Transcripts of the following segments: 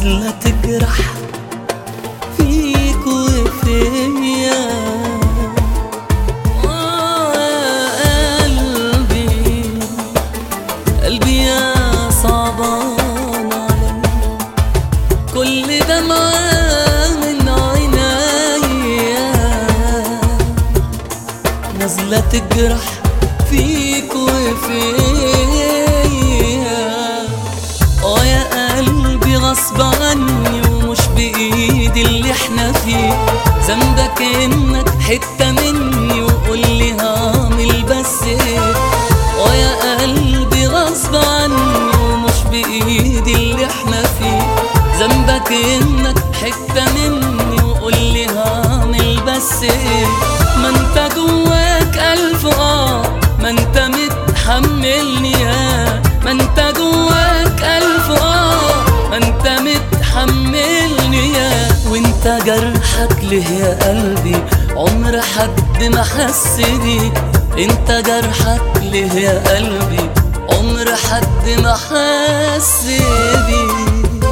نازلة تجرح فيك وفيا آه يا قلبي قلبي يا صعبان علي كل دمعة من عينيا نازلة تجرح فيك وفيا اه يا قلبي غصب عني ومش بإيدي اللي احنا فيه ذنبك انك حتة مني وقول لي هعمل بس ايه اه يا قلبي غصب عني ومش بإيدي اللي احنا فيه ذنبك انك حتة مني وقول لي هعمل بس ايه ما انت جواك ألف اه ما انت متحملني يا ما انت جواك ألف اه ما انت متحملني يا وانت جرحك ليه يا قلبي عمر حد ما حس بيه انت جرحك ليه يا قلبي عمر حد ما حس بيه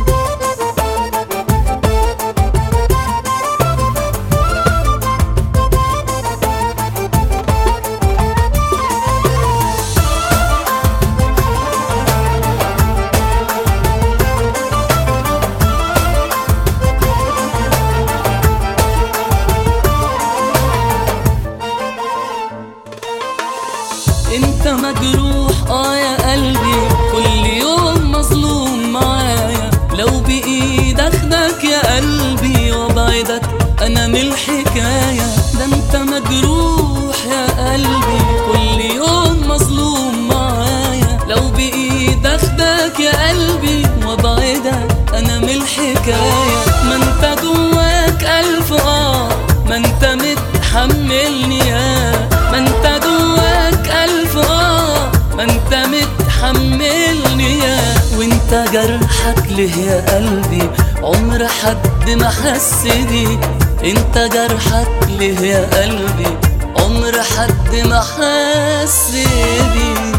انت مجروح اه يا قلبي كل يوم مظلوم معايا لو بايدك اخدك يا قلبي وابعدك انا من الحكاية ده انت مجروح يا قلبي كل يوم مظلوم معايا لو بايدك اخدك يا قلبي وابعدك انا من الحكاية ما انت جواك الف اه ما انت متحملني يا ما انت جواك ألف آه ما انت متحملني يا وانت جرحك ليه يا قلبي عمر حد ما حس بيه انت جرحك ليه يا قلبي عمر حد ما حس بيه